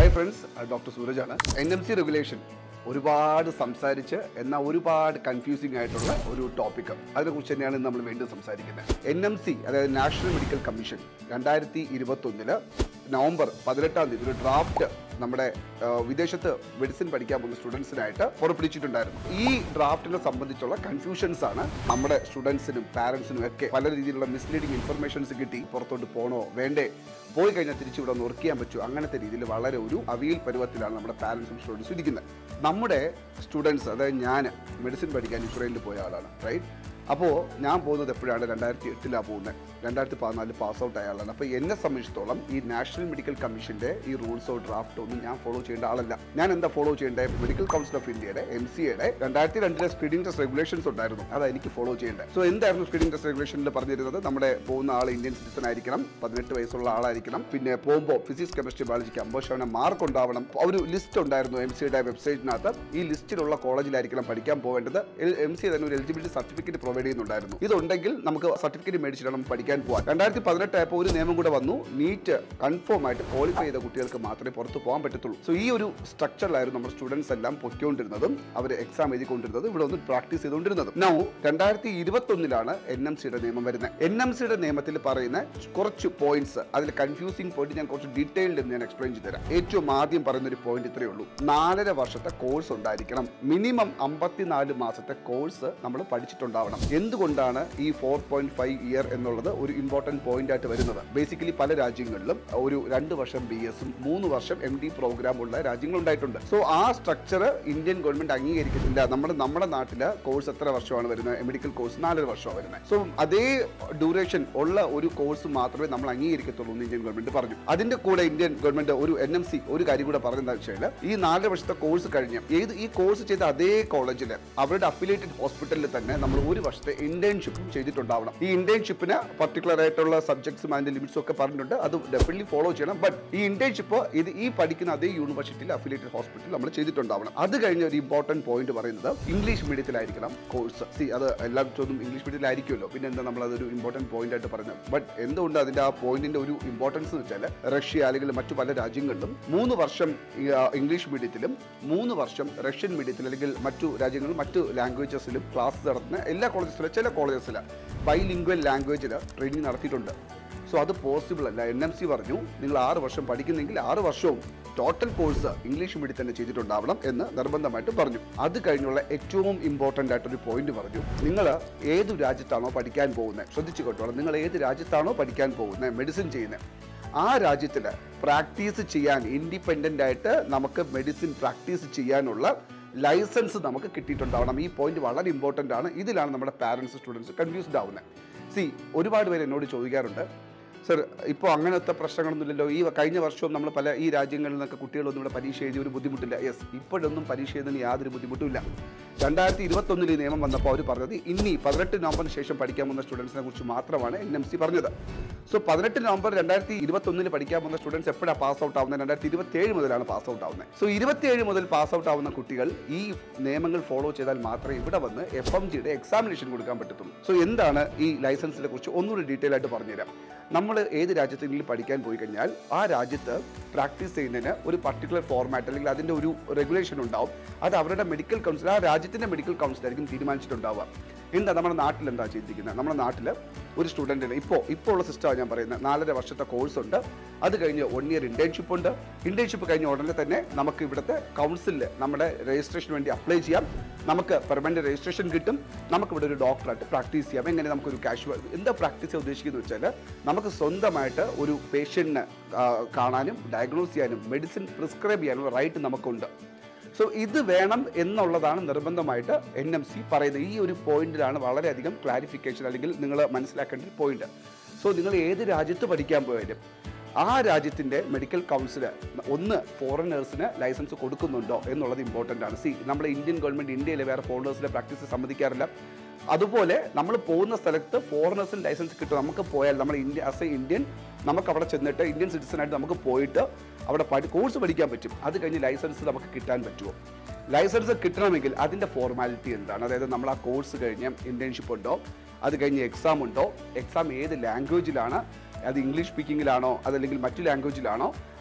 hi friends doctor സൂരജാണ് N M C regulation ഒരുപാട് സംസാരിച്ച് എന്നാൽ ഒരുപാട് കൺഫ്യൂസിംഗ് ആയിട്ടുള്ള ഒരു ടോപ്പിക് അതിനെക്കുറിച്ച് തന്നെയാണ് ഇന്ന് നമ്മൾ വീണ്ടും സംസാരിക്കുന്നത് എൻ എം സി അതായത് നാഷണൽ മെഡിക്കൽ കമ്മീഷൻ രണ്ടായിരത്തി ഇരുപത്തൊന്നില് നവംബർ പതിനെട്ടാം തീയതി ഒരു ഡ്രാഫ്റ്റ് നമ്മുടെ ആ, വിദേശത്ത് മെഡിസിൻ പഠിക്കാൻ പോകുന്ന സ്റ്റുഡൻസിനായിട്ട് പുറപ്പെടുവിച്ചിട്ടുണ്ടായിരുന്നു ഈ ഡ്രാഫ്റ്റിനെ സംബന്ധിച്ചുള്ള കൺഫ്യൂഷൻസ് ആണ് നമ്മുടെ സ്റ്റുഡൻസിനും പാരൻസിനും ഒക്കെ പല രീതിയിലുള്ള മിസ്ലീഡിംഗ് ഇൻഫർമേഷൻസ് കിട്ടി പുറത്തോട്ട് പോകണോ വേണ്ടേ പോയി കഴിഞ്ഞാൽ തിരിച്ചു ഇവിടെ വർക്ക് ചെയ്യാൻ പറ്റുമോ അങ്ങനത്തെ രീതിയിൽ വളരെ ഒരു അവിയൽ പരുവത്തിലാണ് നമ്മുടെ പാരൻസും സ്റ്റുഡൻസും ഇരിക്കുന്നത് നമ്മുടെ സ്റ്റുഡൻസ് അതായത് ഞാൻ മെഡിസിൻ പഠിക്കാൻ ഇസ്രയേലിൽ പോയ ആളാണ് റൈറ്റ് അപ്പോൾ ഞാൻ പോകുന്നത് എപ്പോഴാണ് രണ്ടായിരത്തി എട്ടിലാണ് പോകുന്നത് രണ്ടായിരത്തി പതിനാലിൽ പാസ് ഔട്ട് ആയ ആളാണ് അപ്പോൾ എന്നെ സംബന്ധിച്ചിടത്തോളം ഈ നാഷണൽ മെഡിക്കൽ കമ്മീഷൻ്റെ ഈ റൂൾസോ ഡ്രാഫ്റ്റോ ഒന്നും ഞാൻ ഫോളോ ചെയ്യേണ്ട ആളല്ല ഞാൻ എന്താ ഫോളോ ചെയ്യേണ്ടത് മെഡിക്കൽ കൗൺസിൽ ഓഫ് ഇന്ത്യയുടെ എം സി എയുടെ രണ്ടായിരത്തി രണ്ടിലെ സ്ക്രീനിംഗ് ടെസ്റ്റ് റെഗുലേഷൻസ് ഉണ്ടായിരുന്നു അതാണ് എനിക്ക് ഫോളോ ചെയ്യേണ്ടത് സോ എന്തായിരുന്നു സ്ക്രീനിംഗ് ടെസ്റ്റ് റെഗുലേഷനിൽ പറഞ്ഞിരുന്നത് നമ്മുടെ പോകുന്ന ആൾ ഇന്ത്യൻ സിറ്റിസൺ ആയിരിക്കണം പതിനെട്ട് വയസ്സുള്ള ആളായിരിക്കണം പിന്നെ പോകുമ്പോൾ ഫിസിക്സ് കെമിസ്ട്രി ബയോളജിക്ക് അമ്പത് ശതമാനം മാർക്ക് ഉണ്ടാവണം ഒരു ലിസ്റ്റ് ഉണ്ടായിരുന്നു എം സിയുടെ വെബ്സൈറ്റിനകത്ത് ഈ ലിസ്റ്റിലുള്ള കോളേജിലായിരിക്കണം പഠിക്കാൻ പോകേണ്ടത് എം സി തന്നെ ഒരു എലിജിബിലിറ്റി സർട്ടിഫിക്കറ്റ് പ്രൊവൈഡ് ചെയ്യുന്നുണ്ടായിരുന്നു ഇതുണ്ടെങ്കിൽ നമുക്ക് സർട്ടിഫിക്കറ്റ് മേടിച്ചിട്ട് നമുക്ക് പഠിക്കാൻ പോകാൻ രണ്ടായിരത്തി പതിനെട്ട് ആയപ്പോൾ ഒരു നിയമം കൂടെ വന്നു നീറ്റ് കൺഫേം ആയിട്ട് ക്വാളിഫൈ ചെയ്ത കുട്ടികൾക്ക് മാത്രമേ പുറത്ത് പോകാൻ പറ്റത്തുള്ളൂ സോ ഈ ഒരു സ്ട്രക്ചറിലായിരുന്നു നമ്മുടെ സ്റ്റുഡൻസ് എല്ലാം പൊയ്ക്കൊണ്ടിരുന്നതും അവർ എക്സാം എഴുതിക്കൊണ്ടിരുന്നതും ഇവിടെ ഒന്ന് പ്രാക്ടീസ് ചെയ്തുകൊണ്ടിരുന്നതും നൗ രണ്ടായിരത്തി ഇരുപത്തൊന്നിലാണ് എൻ എം സിയുടെ നിയമം വരുന്നത് എൻ എം സിയുടെ നിയമത്തിൽ പറയുന്ന കുറച്ച് പോയിന്റ്സ് അതിൽ കൺഫ്യൂസിംഗ് പോയിന്റ് ഞാൻ കുറച്ച് ഡീറ്റെയിൽഡ് ഞാൻ എക്സ്പ്ലെയിൻ ചെയ്തു തരാം ഏറ്റവും ആദ്യം പറയുന്ന ഒരു പോയിന്റ് ഇത്രയേ ഉള്ളൂ നാലര വർഷത്തെ കോഴ്സ് ഉണ്ടായിരിക്കണം മിനിമം അമ്പത്തിനാല് മാസത്തെ കോഴ്സ് നമ്മൾ പഠിച്ചിട്ടുണ്ടാവണം എന്തുകൊണ്ടാണ് ഈ ഫോർ പോയിന്റ് ഫൈവ് ഇയർ എന്നുള്ളത് ഒരു ഇമ്പോർട്ടന്റ് പോയിന്റ് ആയിട്ട് വരുന്നത് ബേസിക്കലി പല രാജ്യങ്ങളിലും ഒരു രണ്ട് വർഷം ബി എസും മൂന്ന് വർഷം എം ഡി പ്രോഗ്രാം ഉള്ള രാജ്യങ്ങൾ ഉണ്ടായിട്ടുണ്ട് സോ ആ സ്ട്രക്ചർ ഇന്ത്യൻ ഗവൺമെന്റ് അംഗീകരിക്കുന്നില്ല നമ്മുടെ നമ്മുടെ നാട്ടില് കോഴ്സ് എത്ര വർഷമാണ് വരുന്നത് മെഡിക്കൽ കോഴ്സ് നാലര വർഷമാണ് വരുന്നത് സോ അതേ ഡ്യൂറേഷൻ ഉള്ള ഒരു കോഴ്സ് മാത്രമേ നമ്മൾ അംഗീകരിക്കത്തുള്ളൂ എന്ന് ഇന്ത്യൻ ഗവൺമെന്റ് പറഞ്ഞു അതിന്റെ കൂടെ ഇന്ത്യൻ ഗവൺമെന്റ് ഒരു എൻ എം സി ഒരു കാര്യം കൂടെ പറഞ്ഞെന്താ വെച്ചാൽ ഈ നാലര വർഷത്തെ കോഴ്സ് കഴിഞ്ഞ് ഏത് ഈ കോഴ്സ് ചെയ്ത അതേ കോളേജിൽ അവരുടെ അഫിലിയേറ്റഡ് ഹോസ്പിറ്റലിൽ തന്നെ നമ്മൾ ഒരു വർഷത്തെ ഇന്റേൺഷിപ്പും ചെയ്തിട്ടുണ്ടാവണം ഈ ഇന്റേൺഷിപ്പിന് പർട്ടിക്കുലർ ആയിട്ടുള്ള സബ്ജക്ട്സും അതിന്റെ ലിമിറ്റ്സും ഒക്കെ പറഞ്ഞിട്ടുണ്ട് അത് ഡെഫിനറ്റ്ലി ഫോളോ ചെയ്യണം ബട്ട് ഈ ഇന്റേൺഷിപ്പ് ഇത് ഈ പഠിക്കുന്ന അതേ യൂണിവേഴ്സിറ്റിയിൽ അഫിലിയേറ്റഡ് ഹോസ്പിറ്റലിൽ നമ്മൾ ചെയ്തിട്ടുണ്ടാവണം അത് കഴിഞ്ഞ ഒരു ഇമ്പോർട്ടന്റ് പോയിന്റ് പറയുന്നത് ഇംഗ്ലീഷ് മീഡിയത്തിലായിരിക്കണം കോഴ്സ് സി അത് എല്ലായിടത്തും ഇംഗ്ലീഷ് മീഡിയത്തിലായിരിക്കുമല്ലോ പിന്നെ എന്താ നമ്മൾ അതൊരു ഇമ്പോർട്ടന്റ് പോയിന്റ് ആയിട്ട് പറയുന്നത് ബട്ട് എന്തുകൊണ്ട് അതിന്റെ ആ പോയിന്റിന്റെ ഒരു ഇമ്പോർട്ടൻസ് എന്ന് വെച്ചാൽ റഷ്യ അല്ലെങ്കിൽ മറ്റു പല രാജ്യങ്ങളിലും മൂന്ന് വർഷം ഈ, ആ, ഇംഗ്ലീഷ് മീഡിയത്തിലും മൂന്ന് വർഷം റഷ്യൻ മീഡിയത്തിൽ അല്ലെങ്കിൽ മറ്റു രാജ്യങ്ങളിലും മറ്റു ലാംഗ്വേജസിലും ക്ലാസ് നടത്തുന്ന എല്ലാ കോളേജസിലും ചില കോളേജസിൽ ബൈലിംഗ്വൽ ലാംഗ്വേജിൽ ട്രെയിനിങ് നടത്തിയിട്ടുണ്ട് സോ അത് പോസിബിൾ അല്ല എൻ എം സി പറഞ്ഞു നിങ്ങൾ ആറ് വർഷം പഠിക്കുന്നെങ്കിൽ ആറ് വർഷവും ടോട്ടൽ കോഴ്സ് ഇംഗ്ലീഷ് മീഡിയം തന്നെ ചെയ്തിട്ടുണ്ടാവണം എന്ന് നിർബന്ധമായിട്ട് പറഞ്ഞു അത് കഴിഞ്ഞുള്ള ഏറ്റവും ഇമ്പോർട്ടൻ്റ് ആയിട്ടൊരു പോയിന്റ് പറഞ്ഞു നിങ്ങൾ ഏത് രാജ്യത്താണോ പഠിക്കാൻ പോകുന്നത് ശ്രദ്ധിച്ചു കേട്ടോ നിങ്ങൾ ഏത് രാജ്യത്താണോ പഠിക്കാൻ പോകുന്നത് മെഡിസിൻ ചെയ്യുന്നത് ആ രാജ്യത്തിൽ പ്രാക്ടീസ് ചെയ്യാൻ ഇൻഡിപെൻഡൻ്റ് ആയിട്ട് നമുക്ക് മെഡിസിൻ പ്രാക്ടീസ് ചെയ്യാനുള്ള ലൈസൻസ് നമുക്ക് കിട്ടിയിട്ടുണ്ടാവണം ഈ പോയിന്റ് വളരെ ഇമ്പോർട്ടൻ്റ് ആണ് ഇതിലാണ് നമ്മുടെ പാരൻസ് സ്റ്റുഡൻസ് കൺഫ്യൂസ്ഡ് ആവുന്നത് സി ഒരുപാട് പേര് എന്നോട് ചോദിക്കാറുണ്ട് സർ ഇപ്പോൾ അങ്ങനത്തെ പ്രശ്നങ്ങളൊന്നുമില്ലല്ലോ ഈ കഴിഞ്ഞ വർഷവും നമ്മൾ പല ഈ രാജ്യങ്ങളിൽ നിന്നൊക്കെ കുട്ടികളൊന്നും ഇവിടെ പരീക്ഷ എഴുതിയ ഒരു ബുദ്ധിമുട്ടില്ല യെസ് ഇപ്പോഴൊന്നും പരീക്ഷ എഴുതുന്നതിന് യാതൊരു ബുദ്ധിമുട്ടുമില്ല രണ്ടായിരത്തി ഇരുപത്തൊന്നിൽ ഈ നിയമം വന്നപ്പോൾ അവർ പറഞ്ഞത് ഇനി പതിനെട്ട് നവംബറിന് ശേഷം പഠിക്കാൻ പോകുന്ന സ്റ്റുഡൻസിനെ കുറിച്ച് മാത്രമാണ് എൻ എം സി പറഞ്ഞത് സോ പതിനെട്ട് നവംബർ രണ്ടായിരത്തി ഇരുപത്തൊന്നിൽ പഠിക്കാൻ പോകുന്ന സ്റ്റുഡൻസ് എപ്പോഴാണ് പാസ് ഔട്ട് ആവുന്നത് രണ്ടായിരത്തി ഇരുപത്തിയേഴ് മുതലാണ് പാസ് ഔട്ട് ആവുന്നത് സോ ഇരുപത്തിയേഴ് മുതൽ പാസ് ഔട്ട് ആവുന്ന കുട്ടികൾ ഈ നിയമങ്ങൾ ഫോളോ ചെയ്താൽ മാത്രമേ ഇവിടെ വന്ന് എഫ് എം ജിയുടെ എക്സാമിനേഷൻ കൊടുക്കാൻ പറ്റത്തുള്ളൂ സോ എന്താണ് ഈ ലൈസൻസിനെ കുറിച്ച് ഒന്നുകൂടി ഡീറ്റെയിൽ ആയിട്ട് പറഞ്ഞുതരാം നമ്മൾ ഏത് രാജ്യത്തെങ്കിലും പഠിക്കാൻ പോയി കഴിഞ്ഞാൽ ആ രാജ്യത്ത് പ്രാക്ടീസ് ചെയ്യുന്നതിന് ഒരു പർട്ടിക്കുലർ ഫോർമാറ്റ് അല്ലെങ്കിൽ അതിൻ്റെ ഒരു റെഗുലേഷൻ ഉണ്ടാവും അത് അവരുടെ മെഡിക്കൽ കൗൺസിൽ ആ രാജ്യത്തിൻ്റെ മെഡിക്കൽ കൗൺസിൽ ആയിരിക്കും തീരുമാനിച്ചിട്ടുണ്ടാവുക എന്താ നമ്മുടെ നാട്ടിൽ എന്താ ചെയ്തിരിക്കുന്നത് നമ്മുടെ നാട്ടിൽ ഒരു സ്റ്റുഡൻറ്റിന് ഇപ്പോൾ ഇപ്പോൾ ഉള്ള സിസ്റ്റമാണ് ഞാൻ പറയുന്നത് നാലര വർഷത്തെ കോഴ്സ് ഉണ്ട് അത് കഴിഞ്ഞ് വൺ ഇയർ ഇന്റേൺഷിപ്പ് ഉണ്ട് ഇന്റേൺഷിപ്പ് കഴിഞ്ഞ ഉടനെ തന്നെ നമുക്ക് ഇവിടുത്തെ കൗൺസിലിൽ നമ്മുടെ രജിസ്ട്രേഷന് വേണ്ടി അപ്ലൈ ചെയ്യാം നമുക്ക് പെർമനന്റ് രജിസ്ട്രേഷൻ കിട്ടും നമുക്ക് ഇവിടെ ഒരു ഡോക്ടറായിട്ട് പ്രാക്ടീസ് ചെയ്യാം എങ്ങനെ നമുക്കൊരു കാഷ്വൽ എന്താ പ്രാക്ടീസ് ചെയ്യാൻ ഉദ്ദേശിക്കുന്നത് വെച്ചാൽ നമുക്ക് സ്വന്തമായിട്ട് ഒരു പേഷ്യൻറ്റിനെ കാണാനും ഡയഗ്നോസ് ചെയ്യാനും മെഡിസിൻ പ്രിസ്ക്രൈബ് ചെയ്യാനുള്ള റൈറ്റ് നമുക്കുണ്ട് സോ ഇത് വേണം എന്നുള്ളതാണ് നിർബന്ധമായിട്ട് എൻ എം സി പറയുന്നത് ഈ ഒരു പോയിന്റിലാണ് വളരെയധികം ക്ലാരിഫിക്കേഷൻ അല്ലെങ്കിൽ നിങ്ങൾ മനസ്സിലാക്കേണ്ട ഒരു പോയിന്റ് സോ നിങ്ങൾ ഏത് രാജ്യത്ത് പഠിക്കാൻ പോയാലും ആ രാജ്യത്തിൻ്റെ മെഡിക്കൽ കൗൺസിൽ ഒന്ന് ഫോറിനേഴ്സിന് ലൈസൻസ് കൊടുക്കുന്നുണ്ടോ എന്നുള്ളത് ഇമ്പോർട്ടൻ്റ് ആണ് സി നമ്മുടെ ഇന്ത്യൻ ഗവൺമെൻറ് ഇന്ത്യയിലെ വേറെ ഫോറിനേഴ്സിനെ പ്രാക്ടീസ് സമ്മതിക്കാറില്ല അതുപോലെ നമ്മൾ പോകുന്ന സ്ഥലത്ത് ഫോറിനേഴ്സിന് ലൈസൻസ് കിട്ടും നമുക്ക് പോയാൽ നമ്മൾ ഇന്ത്യ ആസ് എ ഇന്ത്യൻ നമുക്ക് അവിടെ ചെന്നിട്ട് ഇന്ത്യൻ സിറ്റിസൺ ആയിട്ട് നമുക്ക് പോയിട്ട് അവിടെ പഠി കോഴ്സ് പഠിക്കാൻ പറ്റും അത് കഴിഞ്ഞ് ലൈസൻസ് നമുക്ക് കിട്ടാൻ പറ്റുമോ ലൈസൻസ് കിട്ടണമെങ്കിൽ അതിൻ്റെ ഫോർമാലിറ്റി എന്താണ് അതായത് നമ്മൾ ആ കോഴ്സ് കഴിഞ്ഞ് ഇന്റേൺഷിപ്പ് ഉണ്ടോ അത് കഴിഞ്ഞ് എക്സാം ഉണ്ടോ എക്സാം ഏത് ലാംഗ്വേജിലാണ് അത് ഇംഗ്ലീഷ് സ്പീക്കിങ്ങിലാണോ അതല്ലെങ്കിൽ മറ്റു ലാംഗ്വേജിലാണോ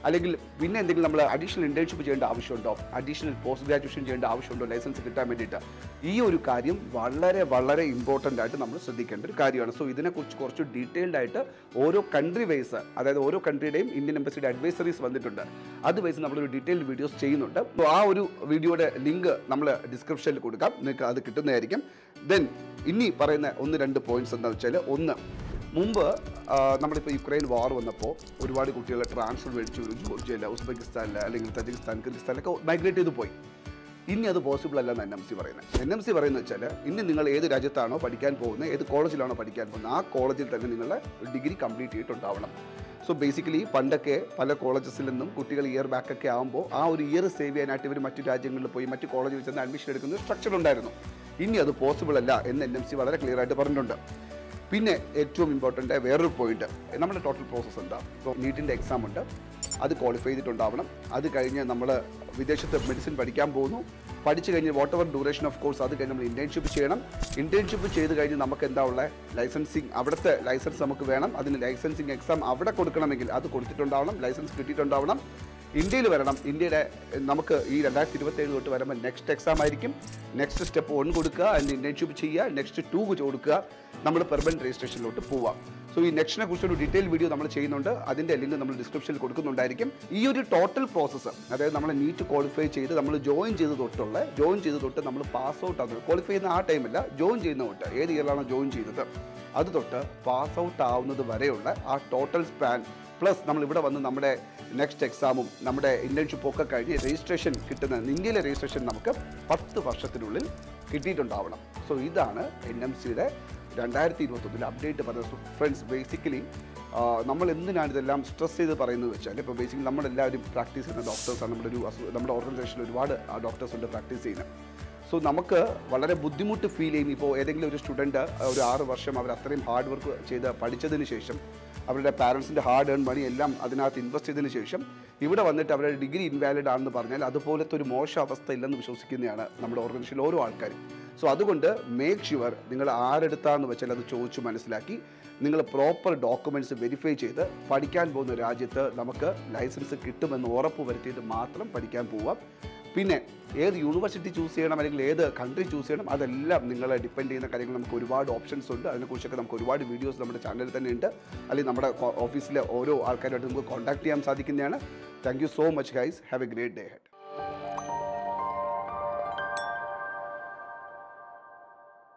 അല്ലെങ്കിൽ പിന്നെ എന്തെങ്കിലും നമ്മൾ അഡീഷണൽ ഇന്റേൺഷിപ്പ് ചെയ്യേണ്ട ആവശ്യമുണ്ടോ അഡീഷണൽ പോസ്റ്റ് ഗ്രാജുവേഷൻ ചെയ്യേണ്ട ആവശ്യമുണ്ടോ ലൈസൻസ് കിട്ടാൻ വേണ്ടിയിട്ട് ഈ ഒരു കാര്യം വളരെ വളരെ ഇമ്പോർട്ടൻ്റ് ആയിട്ട് നമ്മൾ ശ്രദ്ധിക്കേണ്ട ഒരു കാര്യമാണ് സോ ഇതിനെക്കുറിച്ച് കുറച്ച് ഡീറ്റെയിൽഡ് ആയിട്ട് ഓരോ കൺട്രി വൈസ് അതായത് ഓരോ കൺട്രിയുടെയും ഇന്ത്യൻ എംബസിയുടെ അഡ്വൈസറീസ് വന്നിട്ടുണ്ട് അത് വൈസ് നമ്മളൊരു ഡീറ്റെയിൽഡ് വീഡിയോസ് ചെയ്യുന്നുണ്ട് അപ്പോൾ ആ ഒരു വീഡിയോയുടെ ലിങ്ക് നമ്മൾ ഡിസ്ക്രിപ്ഷനിൽ കൊടുക്കാം നിങ്ങൾക്ക് അത് കിട്ടുന്നതായിരിക്കും ദെൻ ഇനി പറയുന്ന ഒന്ന് രണ്ട് പോയിന്റ്സ് എന്താണെന്ന് വെച്ചാൽ ഒന്ന് മുമ്പ് ആ, നമ്മളിപ്പോൾ യുക്രൈൻ വാർ വന്നപ്പോൾ ഒരുപാട് കുട്ടികൾ ട്രാൻസ്ഫർ മേടിച്ചു ജോർജിയയിൽ ഉസ്ബെക്കിസ്ഥാനിൽ അല്ലെങ്കിൽ തജിക്കിസ്ഥാൻ കിർഗിസ്ഥാനിലൊക്കെ മൈഗ്രേറ്റ് ചെയ്ത് പോയി ഇനി അത് പോസിബിൾ അല്ലെന്ന് എൻ എം സി പറയുന്നത് എൻ എം സി പറയുന്നത് വെച്ചാൽ ഇനി നിങ്ങൾ ഏത് രാജ്യത്താണോ പഠിക്കാൻ പോകുന്നത് ഏത് കോളേജിലാണോ പഠിക്കാൻ പോകുന്നത് ആ കോളേജിൽ തന്നെ നിങ്ങളുടെ ഡിഗ്രി കംപ്ലീറ്റ് ചെയ്തിട്ടുണ്ടാവണം സോ ബേസിക്കലി പണ്ടൊക്കെ പല കോളേജസിൽ നിന്നും കുട്ടികൾ ഇയർ ബാക്ക് ഒക്കെ ആകുമ്പോൾ ആ ഒരു ഇയർ സേവ് ചെയ്യാനായിട്ട് ഇവർ മറ്റു രാജ്യങ്ങളിൽ പോയി മറ്റു കോളേജിൽ ചെന്ന് അഡ്മിഷൻ എടുക്കുന്ന സ്ട്രക്ചർ ഉണ്ടായിരുന്നു ഇനി അത് പോസിബിൾ അല്ല എന്ന് എൻ എം സി വളരെ ക്ലിയർ ആയിട്ട് പറഞ്ഞിട്ടുണ്ട് പിന്നെ ഏറ്റവും ഇമ്പോർട്ടൻ്റ് വേറൊരു പോയിന്റ് നമ്മുടെ ടോട്ടൽ പ്രോസസ്സ് എന്താ ഇപ്പോൾ നീറ്റിൻ്റെ എക്സാം ഉണ്ട് അത് ക്വാളിഫൈ ചെയ്തിട്ടുണ്ടാവണം അത് കഴിഞ്ഞ് നമ്മൾ വിദേശത്ത് മെഡിസിൻ പഠിക്കാൻ പോകുന്നു പഠിച്ചു കഴിഞ്ഞ് whatever duration of course അത് കഴിഞ്ഞ് നമ്മൾ ഇന്റേൺഷിപ്പ് ചെയ്യണം ഇന്റേൺഷിപ്പ് ചെയ്ത് കഴിഞ്ഞ് നമുക്ക് എന്താ ഉള്ളത് ലൈസൻസിങ് അവിടുത്തെ ലൈസൻസ് നമുക്ക് വേണം അതിന് ലൈസൻസിങ് എക്സാം അവിടെ കൊടുക്കണമെങ്കിൽ അത് കൊടുത്തിട്ടുണ്ടാവണം ലൈസൻസ് കിട്ടിയിട്ടുണ്ടാവണം ഇന്ത്യയിൽ വരണം ഇന്ത്യയുടെ നമുക്ക് ഈ രണ്ടായിരത്തി ഇരുപത്തി ഏഴ് തൊട്ട് വരുമ്പോൾ നെക്സ്റ്റ് എക്സാം ആയിരിക്കും നെക്സ്റ്റ് സ്റ്റെപ്പ് വൺ കൊടുക്കുക അതിന് ഇന്റേൺഷിപ്പ് ചെയ്യുക നെക്സ്റ്റ് ടു കൊടുക്കുക നമ്മൾ പെർമനന്റ് രജിസ്ട്രേഷനിലോട്ട് പോവാം സോ ഈ നെക്സ്റ്റിനെ കുറിച്ചൊരു ഡീറ്റെയിൽ വീഡിയോ നമ്മൾ ചെയ്യുന്നുണ്ട് അതിൻ്റെ ലിങ്ക് നമ്മൾ ഡിസ്ക്രിപ്ഷനിൽ കൊടുക്കുന്നുണ്ടായിരിക്കും ഈ ഒരു ടോട്ടൽ പ്രോസസ്സ് അതായത് നമ്മൾ നീറ്റ് ക്വാളിഫൈ ചെയ്ത് നമ്മൾ ജോയിൻ ചെയ്ത് തൊട്ടുള്ള ജോയിൻ ചെയ്ത് തൊട്ട് നമ്മൾ പാസ് ഔട്ട് ആകുന്നത് ക്വാളിഫൈ ചെയ്യുന്ന ആ ടൈമില്ല ജോയിൻ ചെയ്യുന്ന തൊട്ട് ഏത് ഇയറിലാണോ ജോയിൻ ചെയ്തത് അത് തൊട്ട് പാസ് ഔട്ട് ആവുന്നത് വരെയുള്ള ആ ടോട്ടൽ സ്പാൻ പ്ലസ് നമ്മൾ ഇവിടെ വന്ന് നമ്മുടെ നെക്സ്റ്റ് എക്സാമും നമ്മുടെ ഇന്റേൺഷിപ്പും ഒക്കെ കഴിഞ്ഞ് രജിസ്ട്രേഷൻ കിട്ടുന്ന ഇന്ത്യയിലെ രജിസ്ട്രേഷൻ നമുക്ക് പത്ത് വർഷത്തിനുള്ളിൽ കിട്ടിയിട്ടുണ്ടാവണം സോ ഇതാണ് എൻ എം സിയുടെ രണ്ടായിരത്തി ഇരുപത്തൊന്നിൽ അപ്ഡേറ്റ് പറഞ്ഞത് ഫ്രണ്ട്സ് ബേസിക്കലി നമ്മൾ എന്തിനാണ് ഇതെല്ലാം സ്ട്രെസ് ചെയ്ത് പറയുന്നത് വെച്ചാൽ ഇപ്പോൾ ബേസിക്കലി നമ്മളെല്ലാവരും പ്രാക്ടീസ് ചെയ്യുന്ന ഡോക്ടേഴ്സാണ് നമ്മുടെ ഒരു അസു- നമ്മുടെ ഓർഗനൈസേഷനിൽ ഒരുപാട് ഡോക്ടേഴ്സ് ഉണ്ട് പ്രാക്ടീസ് ചെയ്യുന്നത് സോ നമുക്ക് വളരെ ബുദ്ധിമുട്ട് ഫീൽ ചെയ്യും ഇപ്പോൾ ഏതെങ്കിലും ഒരു സ്റ്റുഡൻറ്റ് ഒരു ആറ് വർഷം അവർ അത്രയും ഹാർഡ് വർക്ക് ചെയ്ത് പഠിച്ചതിന് ശേഷം അവരുടെ പാരൻസിൻ്റെ ഹാർഡ് ഏൺ മണി എല്ലാം അതിനകത്ത് ഇൻവെസ്റ്റ് ചെയ്തതിന് ശേഷം ഇവിടെ വന്നിട്ട് അവരുടെ ഡിഗ്രി ഇൻവാലിഡ് ആണെന്ന് പറഞ്ഞാൽ അതുപോലത്തെ ഒരു മോശം അവസ്ഥ ഇല്ലെന്ന് വിശ്വസിക്കുന്നതാണ് നമ്മുടെ ഓർഗനൈസേഷനിൽ ഓരോ ആൾക്കാരും സോ അതുകൊണ്ട് മേക്ക് ഷുവർ നിങ്ങൾ ആരെടുത്താന്ന് വെച്ചാൽ അത് ചോദിച്ചു മനസ്സിലാക്കി നിങ്ങൾ പ്രോപ്പർ ഡോക്യുമെൻറ്റ്സ് വെരിഫൈ ചെയ്ത് പഠിക്കാൻ പോകുന്ന രാജ്യത്ത് നമുക്ക് ലൈസൻസ് കിട്ടുമെന്ന് ഉറപ്പ് വരുത്തിയിട്ട് മാത്രം പഠിക്കാൻ പോവാം പിന്നെ ഏത് യൂണിവേഴ്സിറ്റി ചൂസ് ചെയ്യണം അല്ലെങ്കിൽ ഏത് കൺട്രി ചൂസ് ചെയ്യണം അതെല്ലാം നിങ്ങളെ ഡിപ്പെൻഡ് ചെയ്യുന്ന കാര്യങ്ങൾ നമുക്ക് ഒരുപാട് ഓപ്ഷൻസ് ഉണ്ട് അതിനെക്കുറിച്ചൊക്കെ നമുക്ക് ഒരുപാട് വീഡിയോസ് നമ്മുടെ ചാനലിൽ തന്നെ ഉണ്ട് അല്ലെങ്കിൽ നമ്മുടെ ഓഫീസിലെ ഓരോ ആൾക്കാരുമായിട്ട് നമുക്ക് കോൺടാക്ട് ചെയ്യാൻ സാധിക്കുന്നതാണ് thank you so much guys have a great day